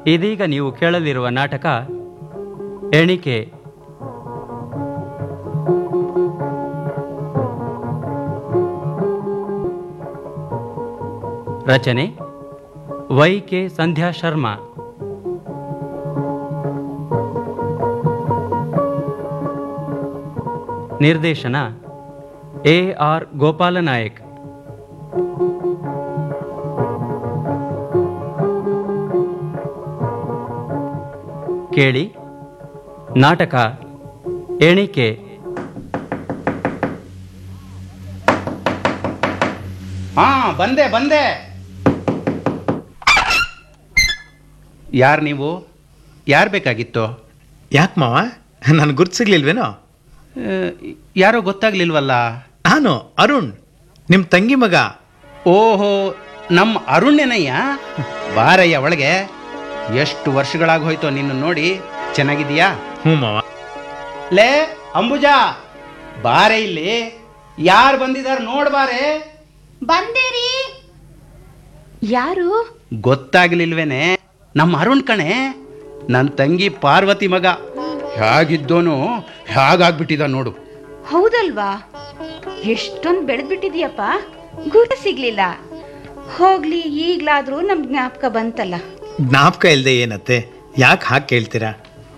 ಇದೀಗ ನೀವು ಕೇಳಲಿರುವ ನಾಟಕ ಎಣಿಕೆ ರಚನೆ ವೈ ಕೆ ಸಂಧ್ಯಾ ಶರ್ಮಾ ನಿರ್ದೇಶನ ಎ ಆರ್ ಗೋಪಾಲನಾಯಕ್ ಕೇಳಿ ನಾಟಕ ಎಣಿಕೆ ಹಾ ಬಂದೆ ಬಂದೆ ಯಾರು ನೀವು ಯಾರು ಬೇಕಾಗಿತ್ತು ಯಾಕೆ ಮಾವ ನಾನು ಗುರ್ತು ಸಿಗ್ಲಿಲ್ವೇನೋ ಆ, ಯಾರೋ ಗೊತ್ತಾಗ್ಲಿಲ್ವಲ್ಲ ನಾನು ಅರುಣ್ ನಿಮ್ಮ ತಂಗಿ ಮಗ ಓಹೋ ನಮ್ಮ ಅರುಣ್ಯನಯ್ಯ ಬಾರಯ್ಯ ಒಳಗೆ ಎಷ್ಟು ವರ್ಷಗಳಾಗಿ ಹೋಯ್ತು ನಿನ್ನ ನೋಡಿ ಚೆನ್ನಾಗಿದೀಯಾ ಹ್ಞೂ ಮಾವ ಲೇ ಅಂಬುಜಾ ಬಾರೆ ಇಲ್ಲಿ ಯಾರು ಬಂದಿದ್ದಾರೆ ನೋಡ್ಬಾರೆ ಬಂದೇರಿ ಯಾರು ಗೊತ್ತಾಗ್ಲಿಲ್ವೇನೆ ನಮ್ಮ ಅರುಣ್ ಕಣೆ ನನ್ನ ತಂಗಿ ಪಾರ್ವತಿ ಮಗ ಹೇಗಿದ್ದೋನು ಹೇಗಾಗ್ಬಿಟ್ಟಿದ ನೋಡು ಹೌದಲ್ವಾ ಎಷ್ಟೊಂದು ಬೆಳೆದ್ಬಿಟ್ಟಿದ್ಯಪ್ಪ ಗುರು ಸಿಗ್ಲಿಲ್ಲ ಹೋಗ್ಲಿ ಈಗ್ಲಾದ್ರೂ ನಮ್ ಜ್ಞಾಪಕ ಬಂತಲ್ಲ ಜ್ಞಾಪಕ ಇಲ್ಲದೆ ಏನತ್ತೆ ಯಾಕೆ ಹಾಗೆ ಕೇಳ್ತೀರಾ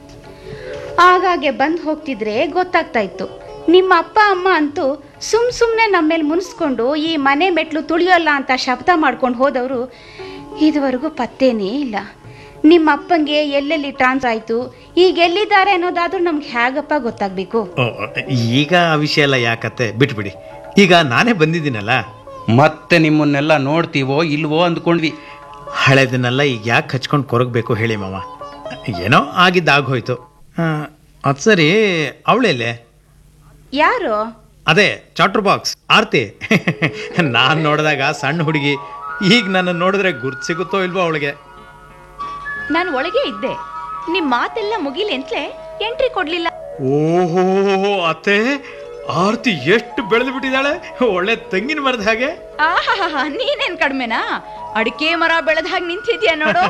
ಆಗಾಗೆ ಬಂದ್ ಹೋಗ್ತಿದ್ರೆ ಗೊತ್ತಾಗ್ತಾ ಇತ್ತು ನಿಮ್ಮ ಅಪ್ಪ ಅಮ್ಮ ಅಂತೂ ಸುಮ್ ಸುಮ್ನೆ ನಮ್ಮೇಲೆ ಮುನ್ಸ್ಕೊಂಡು ಈ ಮನೆ ಮೆಟ್ಲು ತುಳಿಯೋಲ್ಲ ಅಂತ ಶಬ್ದ ಮಾಡ್ಕೊಂಡು ಹೋದವರು ಇದುವರೆಗೂ ಪತ್ತೇನೇ ಇಲ್ಲ ನಿಮ್ಮ ಅಪ್ಪಂಗೆ ಎಲ್ಲೆಲ್ಲಿ ಟ್ರಾನ್ಸ್ ಆಯ್ತು ಈಗ ಎಲ್ಲಿದ್ದಾರೆ ಅನ್ನೋದಾದ್ರೂ ನಮ್ಗೆ ಹೇಗಪ್ಪ ಗೊತ್ತಾಗ್ಬೇಕು ಓ, ಈಗ ಆ ವಿಷಯ ಎಲ್ಲ ಯಾಕತ್ತೆ ಬಿಟ್ಬಿಡಿ ಈಗ ನಾನೇ ಬಂದಿದ್ದೀನಲ್ಲ ಮತ್ತೆ ನಿಮ್ಮನ್ನೆಲ್ಲ ನೋಡ್ತೀವೋ ಇಲ್ವೋ ಅಂದ್ಕೊಂಡ್ವಿ ಹಳೆದನ್ನೆಲ್ಲ ಈಗ ಯಾಕೆ ಹಚ್ಕೊಂಡು ಕೊರಗಬೇಕು ಹೇಳಿ ಮಾವ ಏನೋ ಆಗಿದ್ದಾಗೋಯ್ತು ಅದು ಸರಿ ಅವಳೆಲ್ಲೇ ಯಾರು ಅದೇ ಚಾಟ್ರ್ ಬಾಕ್ಸ್ ಆರ್ತಿ ನಾನು ನೋಡಿದಾಗ ಸಣ್ಣ ಹುಡುಗಿ ಈಗ ನನ್ನ ನೋಡಿದ್ರೆ ಗುರ್ತು ಸಿಗುತ್ತೋ ಇಲ್ವೋ ಅವಳಿಗೆ ನಾನು ಒಳಗೆ ಇದ್ದೆ ನಿಮ್ ಮಾತೆಲ್ಲ ಮುಗಿಲಿ ಅಂತಲೇ ಎಂಟ್ರಿ ಕೊಡ್ಲಿಲ್ಲ ಓಹೋ ಅತ್ತೆ ಆರ್ತಿ ಎಷ್ಟು ಬೆಳೆದು ಬಿಟ್ಟಿದ್ದಾಳೆ ಒಳ್ಳೆ ತೆಂಗಿನ ಮರದ ಹಾಗೆ ಆಹಾ ನೀನೇನ್ ಕಡಿಮೆನಾ ಅಡಿಕೆ ಮರ ಬೆಳೆದ ಹಾಗೆ ನಿಂತಿದ್ಯಾ ನೋಡು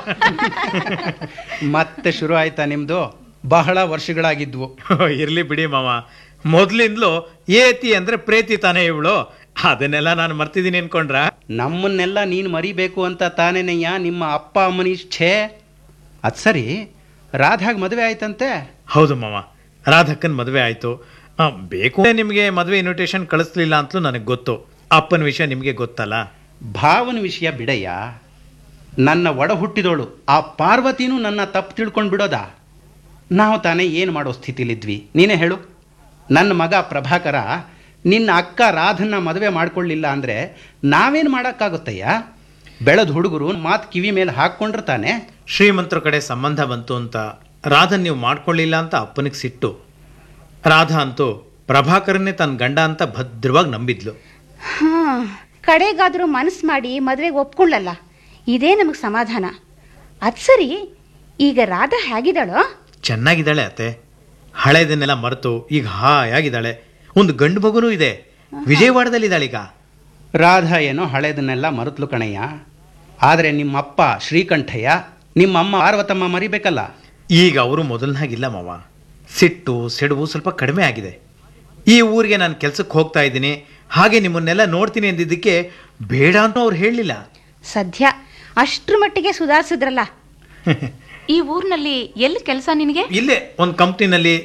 ಮತ್ತೆ ಶುರು ಆಯ್ತಾ ನಿಮ್ದು ಬಹಳ ವರ್ಷಗಳಾಗಿದ್ವು ಇರ್ಲಿ ಬಿಡಿ ಮಾವ ಮೊದ್ಲಿಂದಲೂ ಏತಿ ಅಂದ್ರೆ ಪ್ರೇತಿ ತಾನೇ ಇವಳು ಅದನ್ನೆಲ್ಲ ನಾನು ಮರ್ತಿದ್ದೀನಿ ಅನ್ಕೊಂಡ್ರ ನಮ್ಮನ್ನೆಲ್ಲ ನೀನು ಮರಿಬೇಕು ಅಂತ ತಾನೇನಯ್ಯ ನಿಮ್ಮ ಅಪ್ಪ ಅಮ್ಮನ ಇಚ್ಛೆ ಅದು ಸರಿ ರಾಧಾಗ್ ಮದುವೆ ಆಯ್ತಂತೆ ಹೌದು ಮಾವ ರಾಧಕ್ಕನ್ ಮದುವೆ ಆಯ್ತು ಆ, ಬೇಕು ಅಂದ್ರೆ ನಿಮಗೆ ಮದುವೆ ಇನ್ವಿಟೇಷನ್ ಕಳಿಸ್ಲಿಲ್ಲ ಅಂತಲೂ ನನಗೆ ಗೊತ್ತು ಅಪ್ಪನ ವಿಷಯ ನಿಮಗೆ ಗೊತ್ತಲ್ಲ ಭಾವನ ವಿಷಯ ಬಿಡಯ್ಯ ನನ್ನ ಒಡ ಹುಟ್ಟಿದೋಳು ಆ ಪಾರ್ವತಿನೂ ನನ್ನ ತಪ್ಪು ತಿಳ್ಕೊಂಡು ಬಿಡೋದಾ ನಾವು ತಾನೇ ಏನು ಮಾಡೋ ಸ್ಥಿತಿಲಿದ್ವಿ ನೀನೇ ಹೇಳು ನನ್ನ ಮಗ ಪ್ರಭಾಕರ ನಿನ್ನ ಅಕ್ಕ ರಾಧನ್ನ ಮದುವೆ ಮಾಡ್ಕೊಳ್ಳಿಲ್ಲ ಅಂದರೆ ನಾವೇನು ಮಾಡೋಕ್ಕಾಗುತ್ತಯ್ಯ ಬೆಳೆದ ಹುಡುಗರು ಮಾತು ಕಿವಿ ಮೇಲೆ ಹಾಕ್ಕೊಂಡ್ರೆ ತಾನೆ ಶ್ರೀಮಂತರ ಕಡೆ ಸಂಬಂಧ ಬಂತು ಅಂತ ರಾಧನ್ ನೀವು ಮಾಡ್ಕೊಳ್ಳಿಲ್ಲ ಅಂತ ಅಪ್ಪನಿಗೆ ಸಿಟ್ಟು ರಾಧಾ ಅಂತೂ ಪ್ರಭಾಕರನ್ನೇ ತನ್ನ ಗಂಡ ಅಂತ ಭದ್ರವಾಗಿ ನಂಬಿದ್ಲು ಹಾ ಕಡೆಗಾದ್ರೂ ಮನಸ್ಸು ಮಾಡಿ ಮದುವೆಗೆ ಒಪ್ಕೊಳ್ಳಲ್ಲ ಇದೇ ನಮಗೆ ಸಮಾಧಾನ ಅದು ಸರಿ ಈಗ ರಾಧಾ ಹೇಗಿದ್ದಾಳೋ ಚೆನ್ನಾಗಿದ್ದಾಳೆ ಅತ್ತೆ ಹಳೆದನ್ನೆಲ್ಲ ಮರೆತು ಈಗ ಹಾಯಾಗಿದ್ದಾಳೆ ಒಂದು ಗಂಡು ಮಗುನೂ ಇದೆ ವಿಜಯವಾಡದಲ್ಲಿದ್ದಾಳೀಗ ರಾಧಾ ಏನೋ ಹಳೇದನ್ನೆಲ್ಲ ಮರೆತ್ಲು ಕಣಯ್ಯ ಆದರೆ ನಿಮ್ಮಪ್ಪ ಶ್ರೀಕಂಠಯ್ಯ ನಿಮ್ಮಮ್ಮ ಪಾರ್ವತಮ್ಮ ಮರಿಬೇಕಲ್ಲ ಈಗ ಅವರು ಮೊದಲನಾಗಿಲ್ಲ ಮಾವ ಸಿಟ್ಟು ಸಿಡುವು ಸ್ವಲ್ಪ ಕಡಿಮೆ ಆಗಿದೆ ಈ ಊರಿಗೆ ನಾನು ಕೆಲ್ಸಕ್ಕೆ ಹೋಗ್ತಾ ಇದ್ದೀನಿ ಹಾಗೆ ನಿಮ್ಮನ್ನೆಲ್ಲ ನೋಡ್ತೀನಿ ಅಂದಿದ್ದಕ್ಕೆ ಬೇಡ ಅಂತ ಅವ್ರು ಹೇಳಲಿಲ್ಲ ಸದ್ಯ ಅಷ್ಟ್ರ ಮಟ್ಟಿಗೆ ಸುಧಾರಿಸಿದ್ರಲ್ಲ ಈ ಊರ್ನಲ್ಲಿ ಎಲ್ಲಿ ಕೆಲಸ ನಿನಗೆ ಇಲ್ಲೇ ಒಂದು ಕಂಪ್ನಿನಲ್ಲಿ